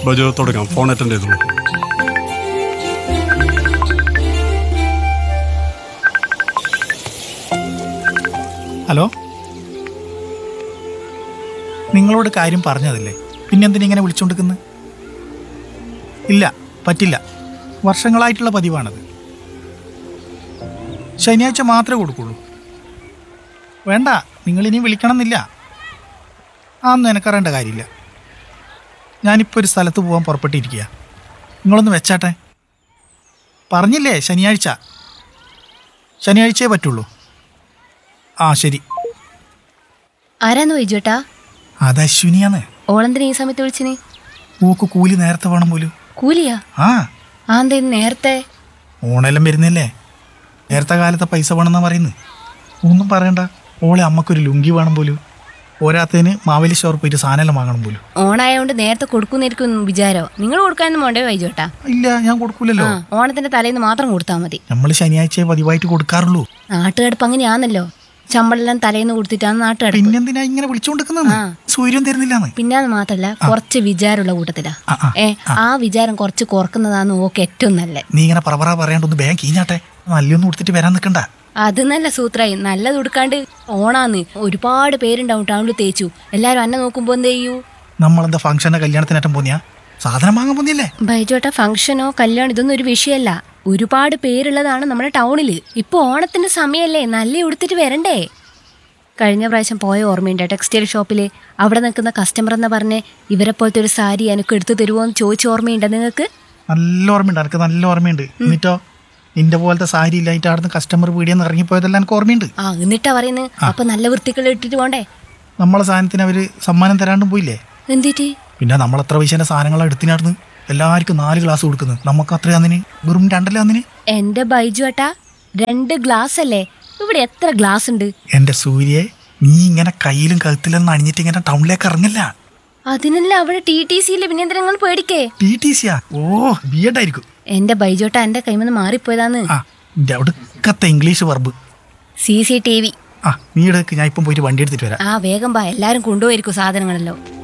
ബജോ തുടങ്ങാം phone attend ചെയ്തോളൂ hello നിങ്ങളോട് കാര്യം പറഞ്ഞതല്ലേ പിന്നെ എന്തിനാ ഇങ്ങനെ വിളിച്ചുകൊണ്ടിരിക്കുന്നത് ഇല്ല പറ്റില്ല വർഷങ്ങളായിട്ടുള്ള പതിവാണത് ശനിയാഴ്ച മാത്രമേ കൊടുക്കുള്ളൂ വേണ്ട നിങ്ങളിനി വിളിക്കണമെന്നില്ല അതൊന്നും എനിക്കറിയേണ്ട കാര്യമില്ല ഞാനിപ്പോൾ ഒരു സ്ഥലത്ത് പോകാൻ പുറപ്പെട്ടിരിക്കുക നിങ്ങളൊന്ന് വെച്ചാട്ടെ പറഞ്ഞില്ലേ ശനിയാഴ്ച ശനിയാഴ്ചയേ പറ്റുള്ളൂ ആ ശരി ആരാന്ന് വൈജോട്ടാ അത് അശ്വിനിയാന്ന് ഓളെന്തിനാ ഈ സമയത്ത് വിളിച്ചിന് ഓക്ക് കൂലി നേരത്തെ വേണം പോലും കൂലിയാ ആ ആ എന്താ ഇന്ന് നേരത്തെ ഓണെല്ലാം വരുന്നില്ലേ നേരത്തെ കാലത്തെ പൈസ വേണമെന്നാ പറയുന്നത് ഒന്നും പറയണ്ട ഓളെ അമ്മക്കൊരു ലുങ്കി വേണം പോലും പോരാത്തതിന് മാവേലി സ്റ്റോർ പോയിട്ട് സാധനം വാങ്ങണം പോലും ഓണായോണ്ട് നേരത്തെ കൊടുക്കുന്നിരിക്കും വിചാരോ നിങ്ങൾ കൊടുക്കാനൊന്നും വേണ്ടേ വൈജോട്ടാ ഇല്ല ഞാൻ കൊടുക്കൂലല്ലോ ആ ഓണത്തിന്റെ തലേന്ന് മാത്രം കൊടുത്താൽ മതി നമ്മൾ ശനിയാഴ്ച പതിവായിട്ട് കൊടുക്കാറുള്ളൂ നാട്ടുകടുപ്പ് അങ്ങനെയാണല്ലോ ശമ്പളെല്ലാം തലേന്ന് കൊടുത്തിട്ടാണ് നാട്ടുകടുപ്പ് പിന്നെന്തിനാ ഇങ്ങനെ വിളിച്ചോണ്ടിരിക്കുന്നത് ആ. സൂര്യം തരുന്നില്ലാന്ന് പിന്നെ അത് മാത്രല്ല കുറച്ച് വിചാരമുള്ള കൂട്ടത്തിലാ ആ, ആ, ഏ ആ വിചാരം കുറച്ച് കുറക്കുന്നതാണ് ഓക്ക് ഏറ്റവും നല്ലത് നീ ഇങ്ങനെ പറ പറ പറയാണ്ടൊന്ന് ബാങ്ക് കീഞ്ഞാട്ടെ നല്ലൊന്നും കൊടുത്തിട്ട് വരാൻ നിൽക്കണ്ട അത് നല്ല സൂത്രായി നല്ലത് കൊടുക്കാണ്ട് ഓണാന്ന് ഒരുപാട് പേരുണ്ടാവും ടൗണിൽ തേച്ചു എല്ലാരും അന്നെ നോക്കുമ്പോ എന്ത് ചെയ്യൂ നമ്മളെന്താ ഫംഗ്ഷന്റെ കല്യാണത്തിനേറ്റം പോന്നിയാ സാധനം വാങ്ങാൻ പോന്നില്ലേ ബൈജോട്ട ഫംഗ്ഷനോ കല്യാണം ഇതൊന്നും ഒരു വിഷയമല്ല ഒരുപാട് പേരുള്ളതാണ് നമ്മുടെ ടൗണില് ഇപ്പൊ ഓണത്തിന്റെ സമയല്ലേ നല്ല ഉടുത്തിട്ട് വരണ്ടേ കഴിഞ്ഞ പ്രാവശ്യം പോയ ഓർമ്മയുണ്ട് ടെക്സ്റ്റൈൽ ഷോപ്പില് അവിടെ നിൽക്കുന്ന കസ്റ്റമർ എന്ന് പറഞ്ഞ് ഇവരെ പോലത്തെ ഒരു സാരി എനിക്ക് എടുത്തു തരുമോ എന്ന് ചോദിച്ച ഓർമ്മയുണ്ട് നിങ്ങൾക്ക് നല്ല ഓർമ്മയുണ്ട് എനിക്ക് നല്ല ഓർമ്മയുണ്ട് എന്നിട്ടോ നിന്റെ പോലത്തെ സാരി ഇല്ലായിട്ട് അവിടുന്ന് കസ്റ്റമർ പീടിയെന്ന് ഇറങ്ങിപ്പോയതെല്ലാം എനിക്ക് ഓർമ്മയുണ്ട് ആ എന്നിട്ടാ പറയുന്നത് അപ്പൊ നല്ല വൃത്തികൾ ഇട്ടിട്ട് പോണ്ടേ നമ്മളെ സാധനത്തിന് അവര് സമ്മാനം തരാണ്ടും പോയില്ലേ എന്തിട്ട് പിന്നെ നമ്മൾ എത്ര പൈസേന്റെ സാധനങ്ങളാണ് എടുത്തിനാർന്ന് എല്ലാവർക്കും നാല് ഗ്ലാസ് കൊടുക്കുന്നത് നമുക്ക് അത്ര അന്നിന് വെറും രണ്ടല്ലേ അന്നിന് എന്റെ ബൈജു ഏട്ടാ രണ്ട് ഗ്ലാസ് അല്ലേ ഇവിടെ എത്ര ഗ്ലാസ് ഉണ്ട് എന്റെ സൂര്യയെ നീ ഇങ്ങനെ കയ്യിലും കഴുത്തിലും അണിഞ്ഞിട്ട് ഇങ്ങനെ ടൗണിലേക്ക് ഇറങ്ങില്ല അതിനല്ല അവിടെ ടി ടി സിയില് പിന്നെ എന്തിനാ നിങ്ങൾ പേടിക്കേ ടി ടി സിയാ ഓ ബി എഡ് ആയിരിക്കും എന്റെ ബൈജോട്ട എന്റെ കൈമെന്ന് മാറിപ്പോയതാന്ന് ആ എന്റെ അവിടുക്കത്തെ English verb C C T V ആ നീ എടുക്ക് ഞാൻ ഇപ്പം പോയിട്ട് വണ്ടി എടുത്തിട്ട് വരാം ആ വേഗം ബാ എല്ലാരും കൊണ്ടുപോയിരിക്കും സാധനങ്ങളല്ലോ